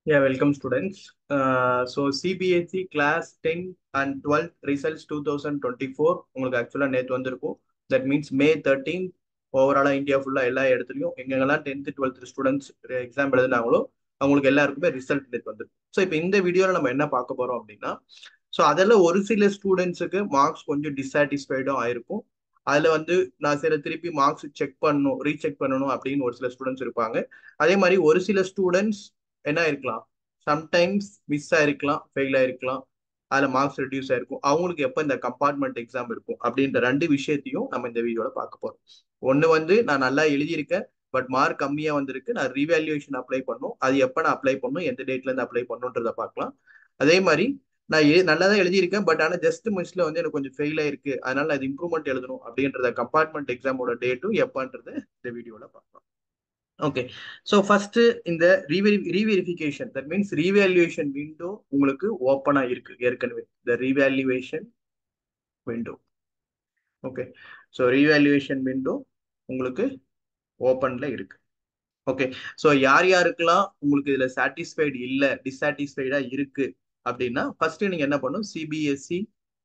Yeah, welcome students. Uh, so CBSE class 10 and 12 results 2024 உங்களுக்கு ஆக்சுவலாக நேற்று வந்திருக்கும் தட் மீன்ஸ் மே தேர்ட்டீன் ஓவராலாக இந்தியா ஃபுல்லாக எல்லா இடத்துலையும் எங்கெங்கெல்லாம் டென்த்து டுவெல்த் ஸ்டூடெண்ட்ஸ் எக்ஸாம் எழுதினாங்களோ அவங்களுக்கு எல்லாருக்குமே ரிசல்ட் நேற்று வந்திருக்கும் ஸோ இப்போ இந்த வீடியோவில் நம்ம என்ன பார்க்க போகிறோம் அப்படின்னா ஸோ அதில் ஒரு சில ஸ்டூடெண்ட்ஸுக்கு மார்க்ஸ் கொஞ்சம் டிஸாட்டிஸ்ஃபைடும் ஆயிருக்கும் அதில் வந்து நான் சில திருப்பி மார்க்ஸ் செக் பண்ணணும் ரீசெக் பண்ணணும் அப்படின்னு ஒரு சில ஸ்டூடெண்ட்ஸ் இருப்பாங்க அதே மாதிரி ஒரு சில ஸ்டூடெண்ட்ஸ் என்ன இருக்கலாம் சம்டைம்ஸ் மிஸ் ஆயிருக்கலாம் ஃபெயில் ஆயிருக்கலாம் அதில் மார்க்ஸ் ரெடியூஸ் ஆயிருக்கும் அவங்களுக்கு எப்போ இந்த கம்பார்ட்மெண்ட் எக்ஸாம் இருக்கும் அப்படின்ற ரெண்டு விஷயத்தையும் நம்ம இந்த வீடியோவில் பார்க்க போகிறோம் ஒன்று வந்து நான் நல்லா எழுதியிருக்கேன் பட் மார்க் கம்மியாக வந்திருக்கு நான் ரீவேல்யூவேஷன் அப்ளை பண்ணும் அது எப்போ நான் அப்ளை பண்ணும் எந்த டேட்லேருந்து அப்ளை பண்ணுன்றதை பார்க்கலாம் அதே மாதிரி நான் எ நல்லா தான் எழுதியிருக்கேன் பட் ஆனால் ஜஸ்ட் மிஸ்ல வந்து எனக்கு கொஞ்சம் ஃபெயில் ஆயிருக்கு அதனால அது இம்ப்ரூவ்மெண்ட் எழுதணும் அப்படின்றத கம்பார்ட்மெண்ட் எக்ஸாமோட டேட்டும் எப்பன்றதை இந்த வீடியோவில் பார்க்கலாம் ஓகே ஸோ ஃபர்ஸ்ட் இந்த ரீவெரி reverification that means revaluation window உங்களுக்கு ஓப்பனா இருக்கு ஏற்கனவே இந்த revaluation window okay so revaluation window உங்களுக்கு ஓப்பன்ல இருக்கு ஓகே ஸோ யார் யாருக்கெல்லாம் உங்களுக்கு இதுல சாட்டிஸ்ஃபைடு இல்லை டிஸாட்டிஸ்ஃபைடா இருக்கு அப்படின்னா ஃபர்ஸ்ட் நீங்க என்ன பண்ணும் CBSE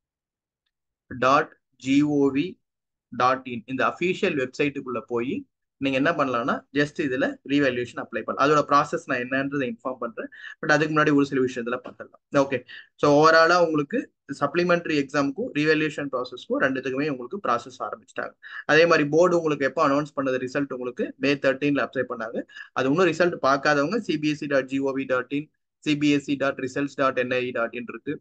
dot gov dot in இந்த அஃபீஷியல் வெப்சைட்டுக்குள்ள போய் நீங்க என்ன பண்ணலாம்னா ஜஸ்ட் இதுல ரீவேல்யூஷன் அப்ளை பண்ணலாம் அதோட ப்ராசஸ் நான் என்னன்றதை இன்ஃபார்ம் பண்றேன் பட் அதுக்கு முன்னாடி ஒரு சில விஷயத்துல பண்ணலாம் ஓகே ஸோ ஓவராலா உங்களுக்கு சப்ளிமெண்டரி எக்ஸாமுக்கும் ரீவேல்யூஷன் ப்ராசஸ்க்கும் ரெண்டுத்துக்குமே உங்களுக்கு ப்ராசஸ் ஆரம்பிச்சிட்டாங்க அதே மாதிரி போர்டு உங்களுக்கு எப்போ அனௌன்ஸ் பண்ணது ரிசல்ட் உங்களுக்கு மே தேர்ட்டீன்ல அப்ளை பண்ணாங்க அது இன்னும் ரிசல்ட் பார்க்காதவங்க CBSE dot gov dot in CBSE dot results dot N I dot in இருக்கு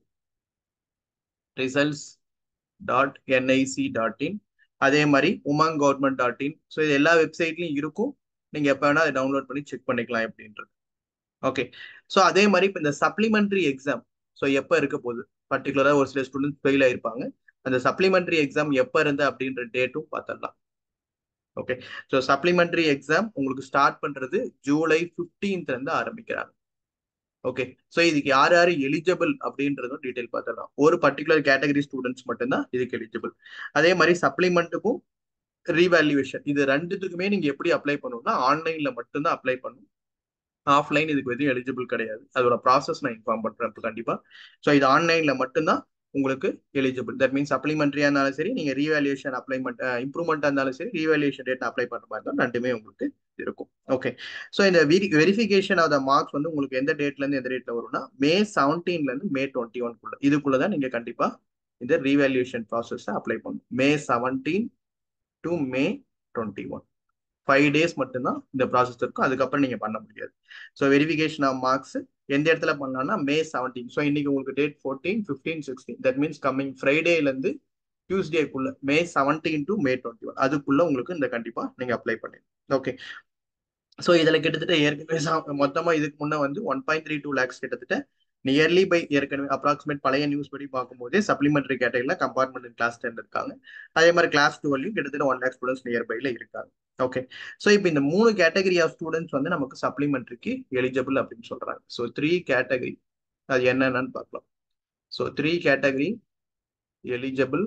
results dot NIC dot in அதே மாதிரி Umang government dot in so இது எல்லா வெப்சைட்லையும் இருக்கும் நீங்க எப்போ வேணா அதை டவுன்லோட் பண்ணி செக் பண்ணிக்கலாம் அப்படின்றது ஓகே ஸோ அதே மாதிரி இப்போ இந்த சப்ளிமெண்டரி எக்ஸாம் ஸோ எப்போ இருக்க போகுது பர்டிகுலராக ஒரு சில ஸ்டூடெண்ட்ஸ் ஃபெயில் ஆயிருப்பாங்க அந்த சப்ளிமெண்டரி எக்ஸாம் எப்போ இருந்து அப்படின்ற டேட்டும் பார்த்துடலாம் ஓகே ஸோ சப்ளிமெண்டரி எக்ஸாம் உங்களுக்கு ஸ்டார்ட் பண்றது ஜூலை ஃபிஃப்டீன்த்ல இருந்து ஆரம்பிக்கிறாங்க ஓகே ஸோ இதுக்கு யார் யார் எலிஜிபிள் அப்படின்றதும் டீட்டெயில் பார்த்துடலாம் ஒரு பர்டிகுலர் கேட்டகரி ஸ்டூடெண்ட்ஸ் மட்டும்தான் இதுக்கு எலிஜிபிள் அதே மாதிரி சப்ளிமெண்ட்டுக்கும் ரீவேல்யூவேஷன் இது ரெண்டுத்துக்குமே நீங்க எப்படி அப்ளை பண்ணணும்னா ஆன்லைன்ல மட்டும்தான் அப்ளை பண்ணணும் ஆஃப்லைன் இதுக்கு எதுவும் எலிஜிபிள் கிடையாது அதோட ப்ராசஸ் நான் இன்ஃபார்ம் பண்றேன் இப்போ கண்டிப்பா ஸோ இது ஆன்லைன்ல மட்டும்தான் உங்களுக்கு எலிஜிபிள் தட் மீன்ஸ் சப்ளிமெண்ட்ரியா இருந்தாலும் சரி நீங்க ரீவேல்யூஷன் அப்ளைமெண்ட் இம்ப்ரூவ்மெண்டா இருந்தாலும் சரி ரீவேல்யூஷன் டேட் அப்ளை பண்ற மாதிரி தான் ரெண்டுமே உங்களுக்கு இருக்கும் ஓகே ஸோ இந்த வெரிஃபிகேஷன் ஆஃப் த மார்க்ஸ் வந்து உங்களுக்கு எந்த டேட்ல இருந்து எந்த டேட்ல வரும்னா மே செவன்டீன்ல இருந்து மே டுவெண்ட்டி ஒன்குள்ள இதுக்குள்ள தான் நீங்க கண்டிப்பா இந்த ரீவேல்யூஷன் ப்ராசஸ் அப்ளை பண்ணணும் May seventeen to May twenty one five days மட்டும்தான் இந்த ப்ராசஸ் இருக்கும் அதுக்கப்புறம் நீங்க பண்ண முடியாது ஸோ வெரிஃபிகேஷன் ஆஃப் மார்க்ஸ் எந்த இடத்துல பண்ணலாம்னா மே செவன்டீன் ஸோ இன்னைக்கு உங்களுக்கு date fourteen fifteen sixteen that means coming ஃப்ரைடேலேருந்து டியூஸ்டேக்குள்ள May seventeen to May twenty one அதுக்குள்ள உங்களுக்கு இந்த கண்டிப்பா நீங்க அப்ளை பண்ணிடுங்க ஓகே ஸோ இதில் கிட்டத்தட்ட ஏற்கனவே மொத்தமாக இதுக்கு முன்னே வந்து one point three two lakhs கிட்டத்தட்ட நியர்லி பை ஏற்கனவே அப்ராக்சிமேட் பழைய நியூஸ் படி பார்க்கும்போதே சப்ளிமெண்டரி கேட்டகரியில் கம்பார்ட்மெண்ட் கிளாஸ் டென் இருக்காங்க அதே மாதிரி கிளாஸ் டுவெல்லையும் கிட்டத்தட்ட ஒன் லேக் ஸ்டூடெண்ட்ஸ் நியர்பைல இருக்காங்க ஓகே ஸோ இப்போ இந்த மூணு கேட்டகரி ஆஃப் ஸ்டூடெண்ட்ஸ் வந்து நமக்கு சப்ளிமெண்ட்ரிக்கு எலிஜிபிள் அப்படின்னு சொல்றாங்க ஸோ த்ரீ கேட்டகரி அது என்னென்னு பார்க்கலாம் so three category eligible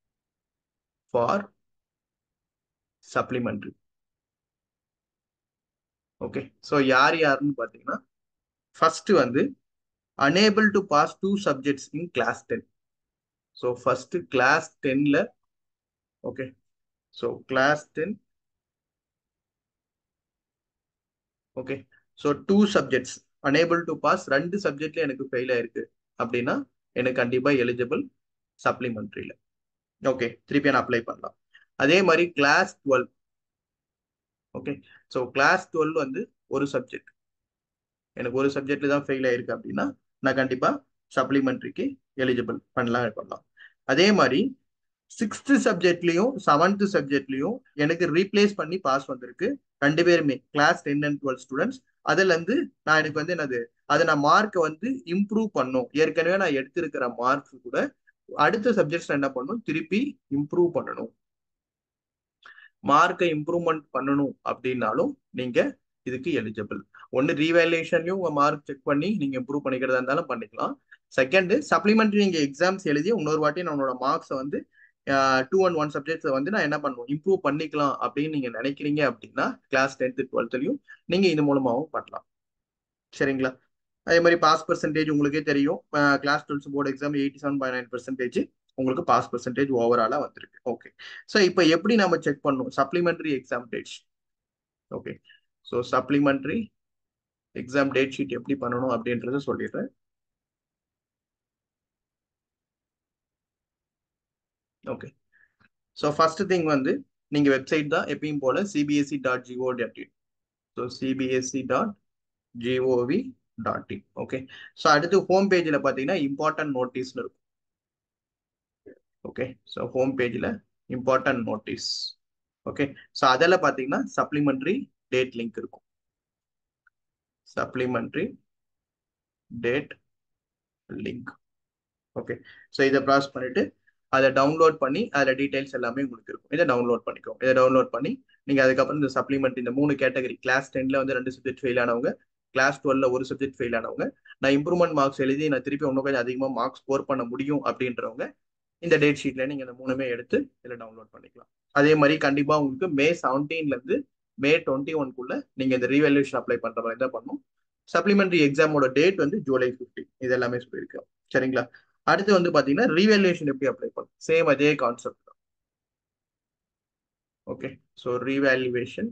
for supplementary okay so யார் யாருன்னு பார்த்தீங்கன்னா ஃபர்ஸ்ட் வந்து unable to pass two subjects in class ten so first class டென்ல okay so class ten okay so two subjects unable to pass ரெண்டு சப்ஜெக்ட்ல எனக்கு fail ஆயிருக்கு அப்படின்னா எனக்கு கண்டிப்பாக எலிஜிபிள் சப்ளிமெண்ட்ரியில் ஓகே திருப்பி நான் அப்ளை பண்ணலாம் அதே மாதிரி class twelve okay so class twelve வந்து ஒரு சப்ஜெக்ட் எனக்கு ஒரு சப்ஜெக்ட்ல தான் ஃபெயில் ஆயிருக்கு அப்படின்னா நான் கண்டிப்பாக சப்ளிமெண்ட்ரிக்கு எலிஜிபிள் பண்ணலாம் பண்ணலாம் அதே மாதிரி சிக்ஸ்த்து சப்ஜெக்ட்லையும் செவன்த்து சப்ஜெக்ட்லையும் எனக்கு ரீப்ளேஸ் பண்ணி பாஸ் வந்திருக்கு ரெண்டு பேருமே class ten and twelve students அதுல இருந்து நான் எனக்கு வந்து என்னது அதை நான் மார்க்கை வந்து இம்ப்ரூவ் பண்ணும் ஏற்கனவே நான் எடுத்திருக்கிற மார்க்ஸ் கூட அடுத்த சப்ஜெக்ட்ஸ் என்ன பண்ணும் திருப்பி இம்ப்ரூவ் பண்ணணும் மார்க்கை இம்ப்ரூவ்மெண்ட் பண்ணணும் அப்படின்னாலும் நீங்க இதுக்கு எலிஜிபிள் ஒன்று ரீவேல்யூஷன்லையும் உங்க மார்க் செக் பண்ணி நீங்க இம்ப்ரூவ் பண்ணிக்கிறதா இருந்தாலும் பண்ணிக்கலாம் செகண்ட் சப்ளிமெண்ட்ரி நீங்க எக்ஸாம்ஸ் எழுதி இன்னொரு வாட்டி நம்மளோட மார்க்ஸை வந்து டூ அண்ட் ஒன் சப்ஜெக்ட்ஸை வந்து நான் என்ன பண்ணுவோம் இம்ப்ரூவ் பண்ணிக்கலாம் அப்படின்னு நீங்க நினைக்கிறீங்க அப்படின்னா கிளாஸ் டென்த்து டுவெல்த்லையும் நீங்க இது மூலமாகவும் பண்ணலாம் சரிங்களா அதே மாதிரி பாஸ் பர்சன்டேஜ் உங்களுக்கே தெரியும் class twelfth board exam eighty seven point nine percentage உங்களுக்கு பாஸ் பர்சன்டேஜ் ஓவராலா வந்திருக்கு ஓகே ஸோ இப்போ எப்படி நம்ம செக் பண்ணணும் supplementary exam dates okay so supplementary exam date sheet எப்படி பண்ணணும் அப்படின்றத சொல்லிடுறேன் ஓகே ஸோ ஃபர்ஸ்ட் திங் வந்து நீங்க வெப்சைட் தான் எப்பயும் போல CBSE dot G O dot in so CBSE dot gov dot in okay so அடுத்து ஹோம் பேஜில் பார்த்தீங்கன்னா இம்பார்ட்டன்ட் நோட்டீஸ்னு இருக்கும் ஓகே ஸோ ஹோம் பேஜில் இம்பார்ட்டன்ட் நோட்டீஸ் ஓகே ஸோ அதில் பார்த்தீங்கன்னா சப்ளிமெண்ட்ரி டேட் லிங்க் இருக்கும் supplementary date link okay so இதை ப்ராஸ் பண்ணிட்டு அதை டவுன்லோட் பண்ணி அதில் டீடைல்ஸ் எல்லாமே உங்களுக்கு இருக்கும் இதை டவுன்லோட் பண்ணிக்கோ இதை டவுன்லோட் பண்ணி நீங்கள் அதுக்கப்புறம் இந்த சப்ளிமெண்ட் இந்த மூணு கேட்டகரி கிளாஸ் டென்ல வந்து ரெண்டு சப்ஜெக்ட் ஃபெயில் ஆனவங்க கிளாஸ் டுவெல்ல ஒரு சப்ஜெக்ட் ஃபெயில் ஆனவங்க நான் இம்ப்ரூவ்மெண்ட் மார்க்ஸ் எழுதி நான் திருப்பி இன்னும் கொஞ்சம் அதிகமாக மார்க்ஸ் ஸ்கோர் பண்ண முடியும் அப்படின்றவங்க இந்த டேட் ஷீட்ல நீங்கள் இந்த மூணுமே எடுத்து இதில் டவுன்லோட் பண்ணிக்கலாம் அதே மாதிரி கண்டிப்பாக உங்களுக்கு மே செவன்டீன்லேருந்து மே டுவெண்ட்டி ஒன்குள்ள நீங்கள் இந்த ரீவேல்யூஷன் அப்ளை பண்ணுற மாதிரி தான் பண்ணணும் சப்ளிமெண்டரி எக்ஸாமோட டேட் வந்து ஜூலை ஃபிஃப்டீன் இது எல்லாமே சொல்லியிருக்கோம் சரிங்களா அடுத்து வந்து பாத்தீங்கன்னா ரீவேல்யூஷன் எப்படி அப்ளை பண்ணும் சேம் அதே கான்செப்ட் தான் ஓகே ஸோ ரீவேல்யூவேஷன்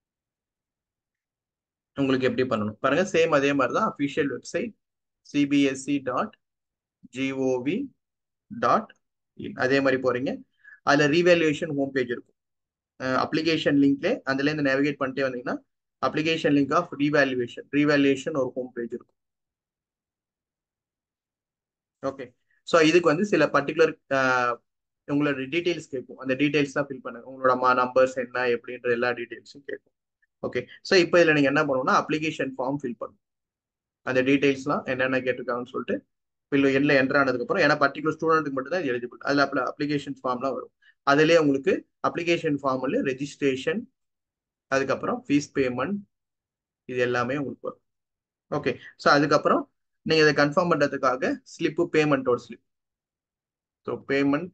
உங்களுக்கு எப்படி பண்ணணும் பாருங்க சேம் அதே மாதிரி தான் official website CBSE dot gov dot அதே மாதிரி போறீங்க அதுல ரீவேல்யூஷன் ஹோம் பேஜ் இருக்கும் அப்ளிகேஷன் லிங்க்ல அதுல இருந்து நேவிகேட் பண்ணிட்டே வந்தீங்கன்னா application link of revaluation revaluation ஒரு ஹோம் பேஜ் இருக்கும் ஓகே ஸோ இதுக்கு வந்து சில பர்டிகுலர் உங்களோட டீடைல்ஸ் கேட்கும் அந்த டீடைல்ஸ் தான் ஃபில் பண்ணுங்க உங்களோட மா நம்பர்ஸ் என்ன எப்படின்ற எல்லா டீடைல்ஸும் கேட்கும் ஓகே ஸோ இப்போ இதில் நீங்கள் என்ன பண்ணணும்னா அப்ளிகேஷன் ஃபார்ம் ஃபில் பண்ணணும் அந்த டீடைல்ஸ்லாம் என்னென்ன கேட்டிருக்காங்கன்னு சொல்லிட்டு ஃபில் எண்ணில் என்ட்ரு ஆனதுக்கப்புறம் ஏன்னா பர்டிகுலர் ஸ்டூடெண்ட்டுக்கு மட்டும் தான் எலிஜிபிள் அதில் அப்ளை அப்ளிகேஷன் ஃபார்ம்லாம் வரும் அதுலேயே உங்களுக்கு அப்ளிகேஷன் ஃபார்மில் ரெஜிஸ்ட்ரேஷன் அதுக்கப்புறம் ஃபீஸ் பேமெண்ட் இது எல்லாமே உங்களுக்கு வரும் ஓகே ஸோ அதுக்கப்புறம் நீங்கள் இதை கன்ஃபார்ம் பண்ணுறதுக்காக ஸ்லிப்பு பேமெண்ட்டோட slip so payment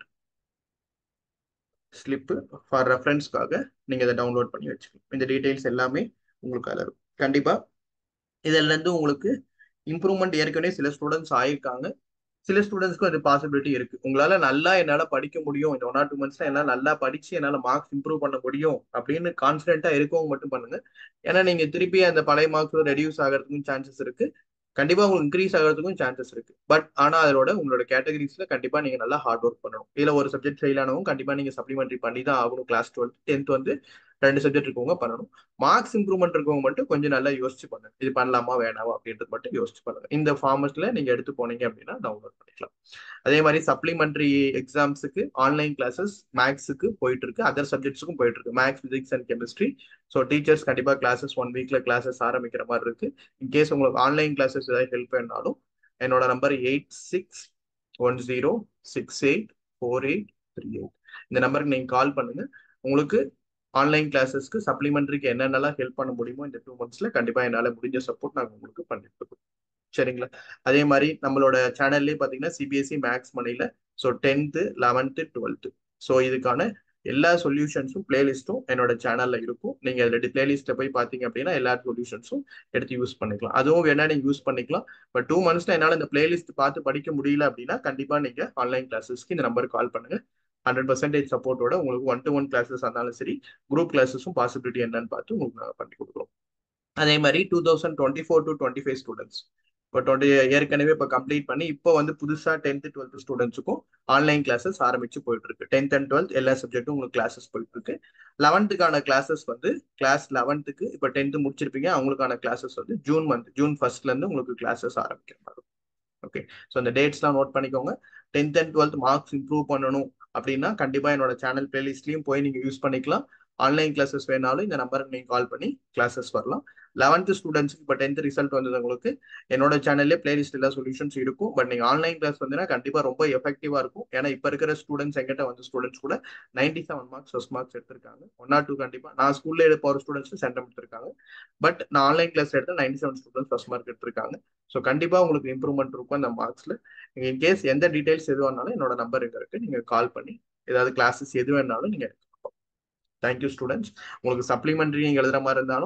slip for ரெஃபரன்ஸ்க்காக நீங்கள் இதை டவுன்லோட் பண்ணி வச்சுக்கணும் இந்த டீட்டெயில்ஸ் எல்லாமே உங்களுக்கு அதில் இருக்கும் கண்டிப்பாக இதிலேருந்து உங்களுக்கு இம்ப்ரூவ்மெண்ட் ஏற்கனவே சில ஸ்டூடெண்ட்ஸ் ஆயிருக்காங்க சில ஸ்டூடெண்ட்ஸ்க்கும் அது பாசிபிலிட்டி இருக்கு உங்களால நல்லா என்னால படிக்க முடியும் இந்த ஒன் ஆர் டூ மந்த்ஸ்ல என்னால நல்லா படிச்சு என்னால மார்க்ஸ் இம்ப்ரூவ் பண்ண முடியும் அப்படின்னு கான்பிடென்ட்டா இருக்கவங்க மட்டும் பண்ணுங்க ஏன்னா நீங்க திருப்பி அந்த பழைய மார்க்ஸ் ரெடியூஸ் ஆகிறதுக்கும் சான்சஸ் இருக்கு கண்டிப்பா உங்களுக்கு இன்க்ரீஸ் ஆகிறதுக்கும் சான்சஸ் இருக்கு பட் ஆனா அதோட உங்களோட கேட்டகரிஸ்ல கண்டிப்பா நீங்க நல்லா ஹார்ட் ஒர்க் பண்ணணும் இதுல ஒரு சப்ஜெக்ட் ஃபெயில் ஆனவங்க கண்டிப்பா நீங்க சப்ளிமெண்ட்ரி பண்ணி தான் ஆகணும் கிளாஸ் டுவெல்த் டென்த் வந்து ரெண்டு சப்ஜெக்ட் இருக்கவங்க பண்ணணும் மார்க்ஸ் இம்ப்ரூவ்மெண்ட் இருக்கவங்க மட்டும் கொஞ்சம் நல்லா யோசிச்சு பண்ணுங்க இது பண்ணலாமா வேணாமா அப்படின்றது மட்டும் யோசிச்சு பண்ணுங்க இந்த ஃபார்மட்ல நீங்க எடுத்து போனீங்க அப்படின்னா டவுன்லோட் பண்ணிக்கலாம் அதே மாதிரி சப்ளிமெண்டரி எக்ஸாம்ஸுக்கு ஆன்லைன் கிளாஸஸ் மேக்ஸுக்கு போயிட்டு இருக்கு அதர் சப்ஜெக்ட்ஸுக்கும் போயிட்டு இருக்கு maths physics and chemistry so teachers கண்டிப்பாக கிளாஸஸ் ஒன் வீக்ல கிளாஸஸ் ஆரம்பிக்கிற மாதிரி இருக்கு இன்கேஸ் உங்களுக்கு ஆன்லைன் கிளாஸஸ் ஏதாவது ஹெல்ப் வேணாலும் என்னோட number eight six one zero six eight four eight three eight இந்த நம்பருக்கு நீங்கள் கால் பண்ணுங்க உங்களுக்கு ஆன்லைன் கிளாஸஸ்க்கு சப்ளிமெண்ட்ரிக்கு என்னென்னலாம் ஹெல்ப் பண்ண முடியுமோ இந்த டூ மந்த்ஸ்ல கண்டிப்பாக என்னால் முடிஞ்ச சப்போர்ட் நாங்கள் உங்களுக்கு பண்ணிட்டு இருக்கோம் சரிங்களா அதே மாதிரி நம்மளோட சேனல்லே பார்த்தீங்கன்னா சிபிஎஸ்சி மேக்ஸ் மணியில் so tenth eleventh twelfth so இதுக்கான எல்லா சொல்யூஷன்ஸும் பிளேலிஸ்ட்டும் என்னோட சேனல்ல இருக்கும் நீங்க ரெண்டு பிளேலிஸ்ட்ல போய் பாத்தீங்க அப்படின்னா எல்லா சொல்யூஷன்ஸும் எடுத்து யூஸ் பண்ணிக்கலாம் அதுவும் வேணா நீங்க யூஸ் பண்ணிக்கலாம் பட் டூ மந்த்ஸ்ல என்னால இந்த பிளேலிஸ்ட் பார்த்து படிக்க முடியல அப்படின்னா கண்டிப்பா நீங்க ஆன்லைன் கிளாஸஸ்க்கு இந்த நம்பருக்கு கால் பண்ணுங்க ஹண்ட்ரட் பர்சன்டேஜ் சப்போர்ட்டோட உங்களுக்கு ஒன் டு ஒன் கிளாஸஸ் இருந்தாலும் சரி குரூப் கிளாஸஸும் பாசிபிலிட்டி என்னன்னு பார்த்து உங்களுக்கு நாங்கள் பண்ணி கொடுக்குறோம் அதே மாதிரி two thousand twenty four to twenty five students இப்போ டுவெண்ட்டி ஏற்கனவே இப்போ கம்ப்ளீட் பண்ணி இப்போ வந்து புதுசாக டென்த்து டுவெல்த் ஸ்டூடெண்ட்ஸுக்கும் ஆன்லைன் கிளாஸஸ் ஆரம்பிச்சு போயிட்டு இருக்கு டென்த் அண்ட் டுவெல்த் எல்லா சப்ஜெக்ட்டும் உங்களுக்கு கிளாஸஸ் போயிட்டு இருக்கு லெவன்த்துக்கான கிளாஸஸ் வந்து கிளாஸ் லெவன்த்துக்கு இப்போ டென்த்து முடிச்சிருப்பீங்க அவங்களுக்கான கிளாஸஸ் வந்து ஜூன் மந்த் ஜூன் ஃபர்ஸ்ட்ல இருந்து உங்களுக்கு கிளாஸஸ் ஆரம்பிக்கிற மாதிரி ஓகே ஸோ அந்த டேட்ஸ்லாம் நோட் பண்ணிக்கோங்க tenth and twelfth marks improve பண்ணணும் அப்படின்னா கண்டிப்பா என்னோட சேனல் பிளேலிஸ்ட்லயும் போய் நீங்க யூஸ் பண்ணிக்கலாம் ஆன்லைன் கிளாஸஸ் வேணாலும் இந்த நம்பருக்கு நீங்க கால் பண்ணி கிளாஸஸ் வரலாம் லெவன்த் ஸ்டூடெண்ட்ஸ்க்கு இப்போ டென்த் ரிசல்ட் வந்தது உங்களுக்கு என்னோட சேனல்லே பிளேலிஸ்ட் எல்லா சொல்யூஷன்ஸ் இருக்கும் பட் நீங்க ஆன்லைன் கிளாஸ் வந்தீங்கன்னா கண்டிப்பா ரொம்ப எஃபெக்டிவா இருக்கும் ஏன்னா இப்ப இருக்கிற ஸ்டூடெண்ட்ஸ் எங்கிட்ட வந்து ஸ்டூடெண்ட்ஸ் கூட ninety seven marks first marks எடுத்திருக்காங்க ஒன் ஆர் டூ கண்டிப்பா நான் ஸ்கூல்ல எடுத்த போற ஸ்டூடெண்ட்ஸ் சென்டம் எடுத்திருக்காங்க பட் நான் ஆன்லைன் கிளாஸ் எடுத்த ninety seven students first mark எடுத்திருக்காங்க ஸோ கண்டிப்பா உங்களுக்கு இம்ப்ரூவ்மெண்ட் இருக்கும் அந்த மார்க்ஸ்ல இன் கேஸ் எந்த டீடைல்ஸ் எது வேணாலும் என்னோட நம்பர் இங்க இருக்கு நீங்க கால் பண்ணி ஏதாவது கிளாஸஸ் எது வேணாலும் நீங்க தேங்க்யூ ஸ்டூடெண்ட்ஸ் உங்களுக்கு சப்ளிமெண்ட்ரி நீங்க எழுதுற மாதிரி இருந்தாலும்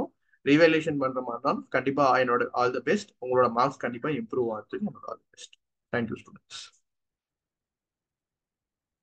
ரிவேலேஷன் பண்ற மாதிரி தான் கண்டிப்பா என்னோட ஆல் த பெஸ்ட் உங்களோட மார்க்ஸ் கண்டிப்பா இம்ப்ரூவ் ஆகிறதுக்கு என்னோட all the best thank you students